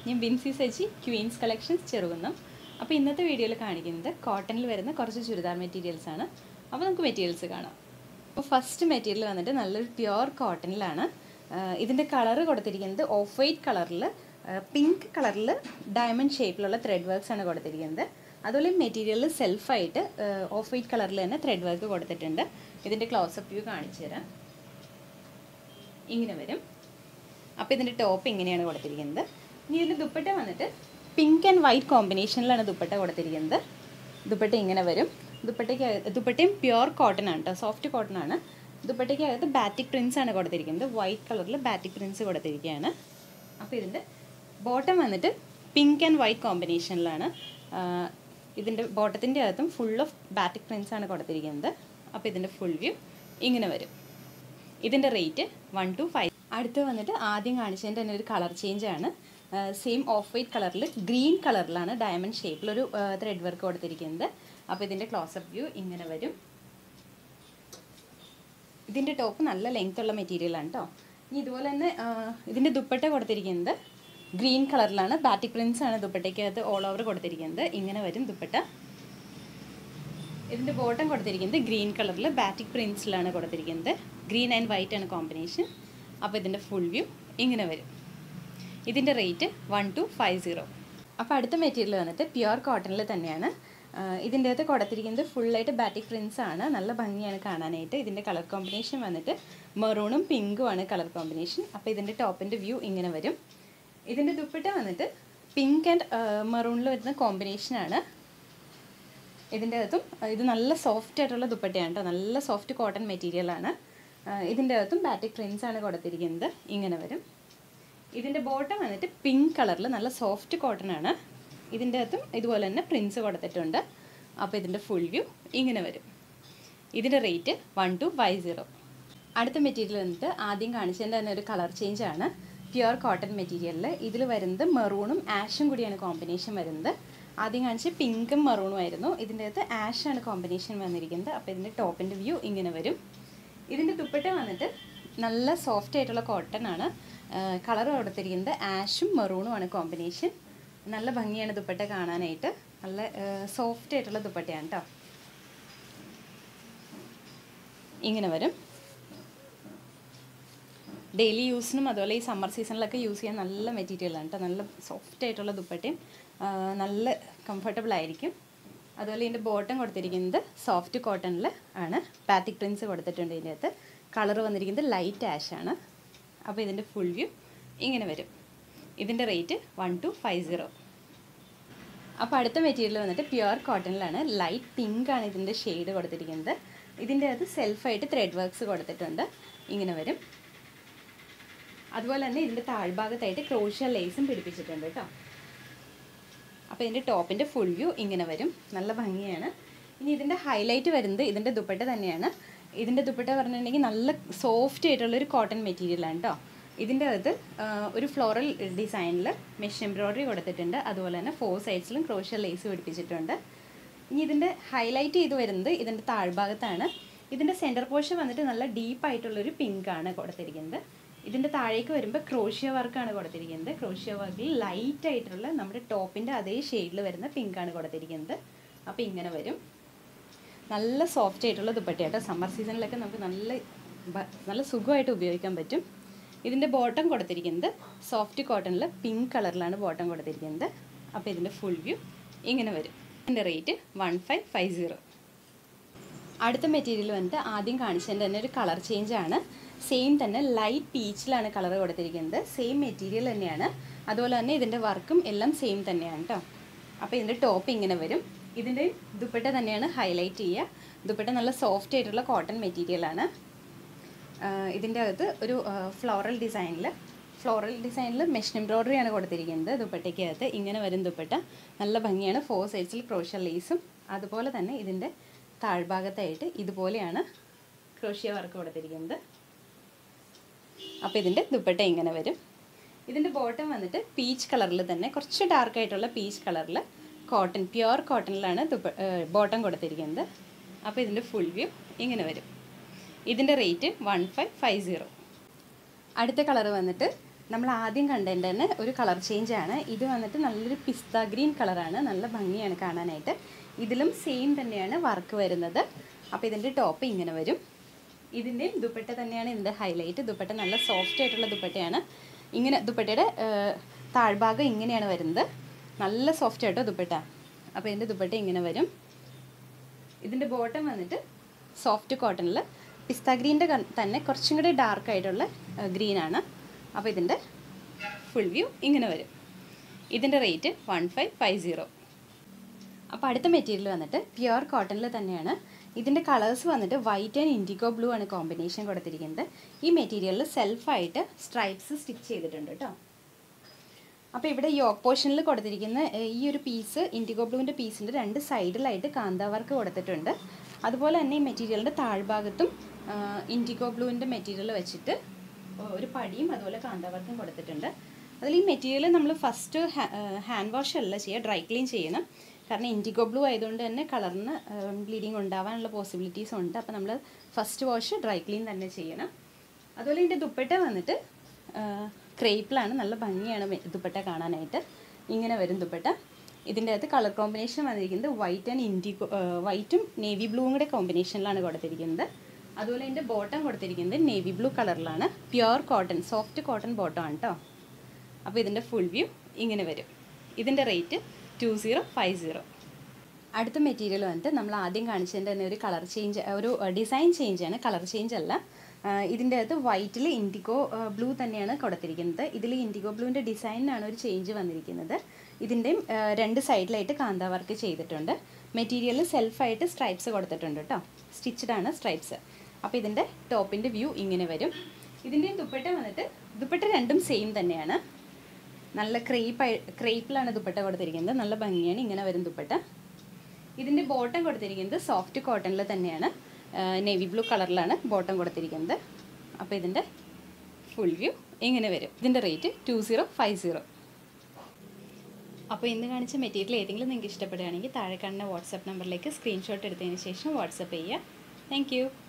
ഞാൻ Binsi Saji Queens Collections Cherukunnam അപ്പോൾ ഇന്നത്തെ വീഡിയോയിൽ കാണിക്കുന്നത് കോട്ടണിൽ വരുന്ന കുറച്ച് ചുരിദാർ മെറ്റീരിയൽസ് ആണ് അപ്പോൾ നമുക്ക് മെറ്റീരിയൽസ് കാണാം അപ്പോൾ ഫസ്റ്റ് മെറ്റീരിയൽ വന്നിട്ട് നല്ലൊരു പ്യുവർ കോട്ടണിലാണ് ഇതിൻ്റെ കളറ് കൊടുത്തിരിക്കുന്നത് ഓഫ് വൈറ്റ് കളറിൽ പിങ്ക് കളറിൽ ഡയമണ്ട് ഷേപ്പിലുള്ള ത്രെഡ് വർക്ക്സ് ആണ് കൊടുത്തിരിക്കുന്നത് അതുപോലെ മെറ്റീരിയലിൽ സെൽഫായിട്ട് ഓഫ് വൈറ്റ് കളറിൽ തന്നെ ത്രെഡ് വർക്ക് കൊടുത്തിട്ടുണ്ട് ഇതിൻ്റെ ക്ലോസപ്പ് വ്യൂ കാണിച്ചു തരാം ഇങ്ങനെ വരും അപ്പോൾ ഇതിൻ്റെ ടോപ്പ് ഇങ്ങനെയാണ് കൊടുത്തിരിക്കുന്നത് ഇനി ഇതിൻ്റെ ദുപ്പട്ട വന്നിട്ട് പിങ്ക് ആൻഡ് വൈറ്റ് കോമ്പിനേഷനിലാണ് ദുപ്പട്ട കൊടുത്തിരിക്കുന്നത് ദുപ്പട്ട ഇങ്ങനെ വരും ദുപ്പട്ടയ്ക്ക് ദുപ്പട്ടയും പ്യുവർ കോട്ടൺ ആണ് കേട്ടോ സോഫ്റ്റ് കോട്ടൺ ആണ് ദുപ്പട്ടയ്ക്കകത്ത് ബാറ്റിക് പ്രിൻസ് ആണ് കൊടുത്തിരിക്കുന്നത് വൈറ്റ് കളറിൽ ബാറ്റിക് പ്രിൻസ് കൊടുത്തിരിക്കുകയാണ് അപ്പോൾ ഇതിൻ്റെ ബോട്ടം വന്നിട്ട് പിങ്ക് ആൻഡ് വൈറ്റ് കോമ്പിനേഷനിലാണ് ഇതിൻ്റെ ബോട്ടത്തിൻ്റെ അകത്തും ഫുൾ ഓഫ് ബാറ്റിക് പ്രിൻസ് ആണ് കൊടുത്തിരിക്കുന്നത് അപ്പോൾ ഇതിൻ്റെ ഫുൾ വ്യൂ ഇങ്ങനെ വരും ഇതിൻ്റെ റേറ്റ് വൺ ടു ഫൈവ് അടുത്ത് വന്നിട്ട് ആദ്യം കാണിച്ചതിൻ്റെ തന്നെ ഒരു കളർ ചേഞ്ച് ആണ് സെയിം ഓഫ് വൈറ്റ് കളറിൽ ഗ്രീൻ കളറിലാണ് ഡയമണ്ട് ഷേപ്പിലൊരു ത്രെഡ് വർക്ക് കൊടുത്തിരിക്കുന്നത് അപ്പോൾ ഇതിൻ്റെ ക്ലോസപ്പ് വ്യൂ ഇങ്ങനെ വരും ഇതിൻ്റെ ടോപ്പ് നല്ല ലെങ്ത് ഉള്ള മെറ്റീരിയലാണ് കേട്ടോ ഇനി ഇതുപോലെ തന്നെ ഇതിൻ്റെ ദുപ്പട്ട കൊടുത്തിരിക്കുന്നത് ഗ്രീൻ കളറിലാണ് ബാറ്റിക് പ്രിൻസ് ആണ് ദുപ്പട്ടയ്ക്കകത്ത് ഓൾ ഓവർ കൊടുത്തിരിക്കുന്നത് ഇങ്ങനെ വരും ദുപ്പട്ട ഇതിൻ്റെ ബോട്ടം കൊടുത്തിരിക്കുന്നത് ഗ്രീൻ കളറിൽ ബാറ്റിക് പ്രിൻസിലാണ് കൊടുത്തിരിക്കുന്നത് ഗ്രീൻ ആൻഡ് വൈറ്റ് ആണ് കോമ്പിനേഷൻ അപ്പോൾ ഇതിൻ്റെ ഫുൾ വ്യൂ ഇങ്ങനെ വരും ഇതിൻ്റെ rate one two five zero അപ്പോൾ അടുത്ത മെറ്റീരിയൽ വന്നിട്ട് പ്യുവർ കോട്ടണിൽ തന്നെയാണ് ഇതിൻ്റെ അകത്ത് കൊടുത്തിരിക്കുന്നത് ഫുള്ളായിട്ട് ബാറ്റിക് പ്രിൻസ് ആണ് നല്ല ഭംഗിയാണ് കാണാനായിട്ട് ഇതിൻ്റെ കളർ കോമ്പിനേഷൻ വന്നിട്ട് മെറൂണും പിങ്കും ആണ് കളർ കോമ്പിനേഷൻ അപ്പോൾ ഇതിൻ്റെ ടോപ്പിൻ്റെ വ്യൂ ഇങ്ങനെ വരും ഇതിൻ്റെ ദുപ്പട്ട വന്നിട്ട് പിങ്ക് ആൻഡ് മെറൂണിൽ വരുന്ന കോമ്പിനേഷനാണ് ഇതിൻ്റെ അകത്തും ഇത് നല്ല സോഫ്റ്റ് ആയിട്ടുള്ള ദുപ്പട്ടയാണ് കേട്ടോ നല്ല സോഫ്റ്റ് കോട്ടൺ മെറ്റീരിയലാണ് ഇതിൻ്റെ അകത്തും ബാറ്റിക് പ്രിൻസ് ആണ് കൊടുത്തിരിക്കുന്നത് ഇങ്ങനെ വരും ഇതിൻ്റെ ബോട്ടം വന്നിട്ട് പിങ്ക് കളറിൽ നല്ല സോഫ്റ്റ് കോട്ടൺ ആണ് ഇതിൻ്റെ അകത്തും ഇതുപോലെ തന്നെ പ്രിൻസ് കൊടുത്തിട്ടുണ്ട് അപ്പോൾ ഇതിൻ്റെ ഫുൾ വ്യൂ ഇങ്ങനെ വരും ഇതിൻ്റെ rate one two five zero അടുത്ത മെറ്റീരിയൽ വന്നിട്ട് ആദ്യം കാണിച്ചതിൻ്റെ തന്നെ ഒരു കളർ ചേഞ്ച് ആണ് പ്യുവർ കോട്ടൺ മെറ്റീരിയലിൽ ഇതിൽ വരുന്നത് മെറൂണും ആഷും കൂടിയാണ് കോമ്പിനേഷൻ വരുന്നത് ആദ്യം കാണിച്ച പിങ്കും മെറൂണും ആയിരുന്നു ഇതിൻ്റെ അകത്ത് ആഷാണ് കോമ്പിനേഷൻ വന്നിരിക്കുന്നത് അപ്പോൾ ഇതിൻ്റെ ടോപ്പിൻ്റെ വ്യൂ ഇങ്ങനെ വരും ഇതിൻ്റെ ദുപ്പട്ട വന്നിട്ട് നല്ല സോഫ്റ്റ് ആയിട്ടുള്ള കോട്ടൺ ആണ് കളർ കൊടുത്തിരിക്കുന്നത് ആഷും മെറൂണും ആണ് കോമ്പിനേഷൻ നല്ല ഭംഗിയാണ് ദുപ്പട്ട കാണാനായിട്ട് നല്ല സോഫ്റ്റ് ആയിട്ടുള്ള ദുപ്പട്ടയാണ് കേട്ടോ ഇങ്ങനെ വരും ഡെയിലി യൂസിനും അതുപോലെ ഈ സമ്മർ സീസണിലൊക്കെ യൂസ് ചെയ്യാൻ നല്ല മെറ്റീരിയലാണ് കേട്ടോ നല്ല സോഫ്റ്റ് ആയിട്ടുള്ള ദുപ്പട്ടയും നല്ല കംഫർട്ടബിൾ ആയിരിക്കും അതുപോലെ ഇതിൻ്റെ ബോട്ടം കൊടുത്തിരിക്കുന്നത് സോഫ്റ്റ് കോട്ടണിൽ ആണ് പാറ്റിക് പ്രിൻസ് കൊടുത്തിട്ടുണ്ട് ഇതിൻ്റെ അകത്ത് കളർ വന്നിരിക്കുന്നത് ലൈറ്റ് ആഷ് ആണ് അപ്പോൾ ഇതിൻ്റെ ഫുൾ വ്യൂ ഇങ്ങനെ വരും ഇതിൻ്റെ rate one two five zero അപ്പോൾ അടുത്ത മെറ്റീരിയൽ വന്നിട്ട് പ്യുവർ കോട്ടണിലാണ് ലൈറ്റ് പിങ്ക് ആണ് ഇതിൻ്റെ ഷെയ്ഡ് കൊടുത്തിരിക്കുന്നത് ഇതിൻ്റെ അകത്ത് സെൽഫായിട്ട് ത്രെഡ് വർക്ക്സ് കൊടുത്തിട്ടുണ്ട് ഇങ്ങനെ വരും അതുപോലെ തന്നെ ഇതിൻ്റെ താഴ്ഭാഗത്തായിട്ട് ക്രോഷ്യ ലേസും പിടിപ്പിച്ചിട്ടുണ്ട് കേട്ടോ അപ്പോൾ ഇതിൻ്റെ ടോപ്പിൻ്റെ ഫുൾ വ്യൂ ഇങ്ങനെ വരും നല്ല ഭംഗിയാണ് ഇനി ഇതിൻ്റെ ഹൈലൈറ്റ് വരുന്നത് ഇതിൻ്റെ ദുപ്പട്ട തന്നെയാണ് ഇതിൻ്റെ ദുപ്പട്ട പറഞ്ഞിട്ടുണ്ടെങ്കിൽ നല്ല സോഫ്റ്റ് ആയിട്ടുള്ളൊരു കോട്ടൺ മെറ്റീരിയലാണ് കേട്ടോ ഇതിൻ്റെ അകത്ത് ഒരു ഫ്ലോറൽ ഡിസൈനിൽ മെഷ് എംബ്രോയ്ഡറി കൊടുത്തിട്ടുണ്ട് അതുപോലെ തന്നെ ഫോർ സൈഡ്സിലും ക്രോഷ്യ ലേസ് പിടിപ്പിച്ചിട്ടുണ്ട് ഇനി ഇതിൻ്റെ ഹൈലൈറ്റ് ചെയ്ത് വരുന്നത് ഇതിൻ്റെ താഴ്ഭാഗത്താണ് ഇതിൻ്റെ സെൻറ്റർ പോർഷൻ വന്നിട്ട് നല്ല ഡീപ്പായിട്ടുള്ളൊരു പിങ്കാണ് കൊടുത്തിരിക്കുന്നത് ഇതിൻ്റെ താഴേക്ക് വരുമ്പോൾ ക്രോഷ്യ വർക്കാണ് കൊടുത്തിരിക്കുന്നത് ക്രോഷ്യ വർക്കിൽ ലൈറ്റ് ആയിട്ടുള്ള നമ്മുടെ ടോപ്പിൻ്റെ അതേ ഷെയ്ഡിൽ വരുന്ന പിങ്കാണ് കൊടുത്തിരിക്കുന്നത് അപ്പോൾ ഇങ്ങനെ വരും നല്ല സോഫ്റ്റ് ആയിട്ടുള്ള ദുപ്പട്ട കേട്ടോ സമ്മർ സീസണിലൊക്കെ നമുക്ക് നല്ല നല്ല സുഖമായിട്ട് ഉപയോഗിക്കാൻ പറ്റും ഇതിൻ്റെ ബോട്ടം കൊടുത്തിരിക്കുന്നത് സോഫ്റ്റ് കോട്ടണിൽ പിങ്ക് കളറിലാണ് ബോട്ടം കൊടുത്തിരിക്കുന്നത് അപ്പോൾ ഇതിൻ്റെ ഫുൾ വ്യൂ ഇങ്ങനെ വരും ഇതിൻ്റെ rate one five five zero അടുത്ത മെറ്റീരിയൽ വന്നിട്ട് ആദ്യം കാണിച്ചതിൻ്റെ തന്നെ ഒരു കളർ ചേഞ്ച് ആണ് സെയിം തന്നെ ലൈറ്റ് പീച്ചിലാണ് കളർ കൊടുത്തിരിക്കുന്നത് സെയിം മെറ്റീരിയൽ തന്നെയാണ് അതുപോലെ തന്നെ ഇതിൻ്റെ വർക്കും എല്ലാം സെയിം തന്നെയാണ് കേട്ടോ അപ്പോൾ ഇതിൻ്റെ ടോപ്പ് ഇങ്ങനെ വരും ഇതിൻ്റെ ദുപ്പട്ട തന്നെയാണ് ഹൈലൈറ്റ് ചെയ്യുക ദുപ്പട്ട നല്ല സോഫ്റ്റ് ആയിട്ടുള്ള കോട്ടൺ മെറ്റീരിയലാണ് ഇതിൻ്റെ അകത്ത് ഒരു ഫ്ലോറൽ ഡിസൈനിൽ ഫ്ലോറൽ ഡിസൈനിൽ മെഷ് എംബ്രോയ്ഡറി ആണ് കൊടുത്തിരിക്കുന്നത് ദുപ്പട്ടയ്ക്കകത്ത് ഇങ്ങനെ വരും ദുപ്പട്ട നല്ല ഭംഗിയാണ് ഫോർ സൈഡ്സിൽ ക്രോഷ്യ ലേസും അതുപോലെ തന്നെ ഇതിൻ്റെ താഴ്ഭാഗത്തായിട്ട് ഇതുപോലെയാണ് ക്രോഷ്യ വർക്ക് കൊടുത്തിരിക്കുന്നത് അപ്പോൾ ഇതിൻ്റെ ദുപ്പട്ട ഇങ്ങനെ വരും ഇതിൻ്റെ ബോട്ടം വന്നിട്ട് പീച്ച് കളറിൽ തന്നെ കുറച്ച് ഡാർക്ക് ആയിട്ടുള്ള പീച്ച് കളറിൽ കോട്ടൺ പ്യുവർ കോട്ടണിലാണ് ദുപ്പ ബോട്ടം കൊടുത്തിരിക്കുന്നത് അപ്പോൾ ഇതിൻ്റെ ഫുൾ വ്യൂ ഇങ്ങനെ വരും ഇതിൻ്റെ rate one five five zero അടുത്ത കളർ വന്നിട്ട് നമ്മൾ ആദ്യം കണ്ടതിൻ്റെ തന്നെ ഒരു കളർ ചേഞ്ച് ആണ് ഇത് വന്നിട്ട് നല്ലൊരു പിസ്ത ഗ്രീൻ കളറാണ് നല്ല ഭംഗിയാണ് കാണാനായിട്ട് ഇതിലും സെയിം തന്നെയാണ് വർക്ക് വരുന്നത് അപ്പോൾ ഇതിൻ്റെ ടോപ്പ് ഇങ്ങനെ വരും ഇതിൻ്റെ ദുപ്പട്ട തന്നെയാണ് ഇതിൻ്റെ ഹൈലൈറ്റ് ദുപ്പട്ട നല്ല സോഫ്റ്റ് ആയിട്ടുള്ള ദുപ്പട്ടയാണ് ഇങ്ങനെ ദുപ്പട്ടയുടെ ഏഹ്, താഴ്ഭാഗം ഇങ്ങനെയാണ് വരുന്നത് നല്ല സോഫ്റ്റ് ആയിട്ടോ ദുപ്പട്ട അപ്പോൾ ഇതിൻ്റെ ദുപ്പട്ട ഇങ്ങനെ വരും ഇതിൻ്റെ ബോട്ടം വന്നിട്ട് സോഫ്റ്റ് കോട്ടണിൽ പിസ്ത ഗ്രീൻ്റെ തന്നെ കുറച്ചും കൂടി ഡാർക്ക് ആയിട്ടുള്ള ഗ്രീനാണ് അപ്പോൾ ഇതിൻ്റെ ഫുൾ വ്യൂ ഇങ്ങനെ വരും ഇതിൻ്റെ rate one five five zero അപ്പോൾ അടുത്ത മെറ്റീരിയൽ വന്നിട്ട് പ്യുർ കോട്ടണിൽ തന്നെയാണ് ഇതിൻ്റെ കളേഴ്സ് വന്നിട്ട് വൈറ്റ് ആൻഡ് ഇൻഡിഗോ ബ്ലൂ ആണ് കോമ്പിനേഷൻ കൊടുത്തിരിക്കുന്നത് ഈ മെറ്റീരിയലിൽ സെൽഫായിട്ട് സ്ട്രൈപ്സ് സ്റ്റിച്ച് ചെയ്തിട്ടുണ്ട് കേട്ടോ അപ്പോൾ ഇവിടെ യോക്ക് പോർഷനിൽ കൊടുത്തിരിക്കുന്ന ഏഹ്, ഈ ഒരു പീസ് ഇൻഡിഗോ ബ്ലൂവിൻ്റെ പീസിൻ്റെ രണ്ട് സൈഡിലായിട്ട് കാന്താ വർക്ക് കൊടുത്തിട്ടുണ്ട് അതുപോലെ തന്നെ ഈ മെറ്റീരിയലിൻ്റെ താഴ്ഭാഗത്തും ഇൻഡിഗോ ബ്ലൂവിൻ്റെ മെറ്റീരിയൽ വെച്ചിട്ട് ഒരു പടിയും അതുപോലെ കാന്താ വർക്കും കൊടുത്തിട്ടുണ്ട് അതിൽ ഈ മെറ്റീരിയൽ നമ്മൾ ഫസ്റ്റ് ഹാൻഡ് വാഷ് അല്ല ചെയ്യുക ഡ്രൈ ക്ലീൻ ചെയ്യണം കാരണം ഇൻഡിഗോ ബ്ലൂ ആയതുകൊണ്ട് തന്നെ കളറിന് ബ്ലീഡിങ് ഉണ്ടാവാനുള്ള പോസിബിലിറ്റീസ് ഉണ്ട് അപ്പോൾ നമ്മൾ ഫസ്റ്റ് വാഷ് ഡ്രൈ ക്ലീൻ തന്നെ ചെയ്യണം അതുപോലെ ഇതിൻ്റെ ദുപ്പട്ട വന്നിട്ട് ക്രേപ്പിലാണ് നല്ല ഭംഗിയാണ് മെ- ദുപ്പട്ട കാണാനായിട്ട് ഇങ്ങനെ വരും ദുപ്പട്ട ഇതിൻ്റെ അകത്ത് കളർ കോമ്പിനേഷൻ വന്നിരിക്കുന്നത് വൈറ്റ് ആൻഡ് ഇൻഡിഗോ വൈറ്റും നേവി ബ്ലൂവും കൂടെ കോമ്പിനേഷനിലാണ് കൊടുത്തിരിക്കുന്നത് അതുപോലെ ഇതിൻ്റെ ബോട്ടം കൊടുത്തിരിക്കുന്നത് നേവി ബ്ലൂ കളറിലാണ് pure cotton soft cotton bottom ആണ് കേട്ടോ അപ്പോൾ ഇതിൻ്റെ ഫുൾ വ്യൂ ഇങ്ങനെ വരും ഇതിൻ്റെ rate two zero five zero അടുത്ത മെറ്റീരിയൽ വന്നിട്ട് നമ്മൾ ആദ്യം കാണിച്ചതിൻ്റെ തന്നെ ഒരു കളർ ചേഞ്ച് ഒരു ഡിസൈൻ ചേഞ്ച് ആണ് കളർ ചേഞ്ച് അല്ല ആ, ഇതിൻ്റെ അകത്ത് വൈറ്റിൽ ഇൻഡിഗോ ബ്ലൂ തന്നെയാണ് കൊടുത്തിരിക്കുന്നത് ഇതിൽ ഇൻഡിഗോ ബ്ലൂവിൻ്റെ ഡിസൈനിനാണ് ഒരു ചേഞ്ച് വന്നിരിക്കുന്നത് ഇതിൻ്റെയും ആ, രണ്ട് സൈഡിലായിട്ട് കാന്താ വർക്ക് ചെയ്തിട്ടുണ്ട് മെറ്റീരിയലിൽ സെൽഫായിട്ട് സ്ട്രൈപ്സ് കൊടുത്തിട്ടുണ്ട് കേട്ടോ സ്റ്റിച്ചഡ് ആണ് സ്ട്രൈപ്സ് അപ്പോൾ ഇതിൻ്റെ ടോപ്പിൻ്റെ വ്യൂ ഇങ്ങനെ വരും ഇതിൻ്റെ ദുപ്പട്ട വന്നിട്ട് ദുപ്പട്ട രണ്ടും സെയിം തന്നെയാണ് നല്ല ക്രേപ്പ് ക്രേപ്പിലാണ് ദുപ്പട്ട കൊടുത്തിരിക്കുന്നത് നല്ല ഭംഗിയാണ് ഇങ്ങനെ വരും ദുപ്പട്ട ഇതിൻ്റെ ബോട്ടം കൊടുത്തിരിക്കുന്നത് സോഫ്റ്റ് കോട്ടണിൽ തന്നെയാണ് നേവി ബ്ലൂ കളറിലാണ് ബോട്ടം കൊടുത്തിരിക്കുന്നത് അപ്പോൾ ഇതിൻ്റെ ഫുൾ വ്യൂ ഇങ്ങനെ വരും ഇതിൻ്റെ rate two zero five zero അപ്പോൾ ഇന്ന് കാണിച്ച മെറ്റീരിയൽ ഏതെങ്കിലും നിങ്ങൾക്ക് ഇഷ്ടപ്പെടുകയാണെങ്കിൽ താഴെ കാണുന്ന വാട്സാപ്പ് നമ്പറിലേക്ക് സ്ക്രീൻഷോട്ട് എടുത്തതിന് ശേഷം വാട്സപ്പ് ചെയ്യുക താങ്ക്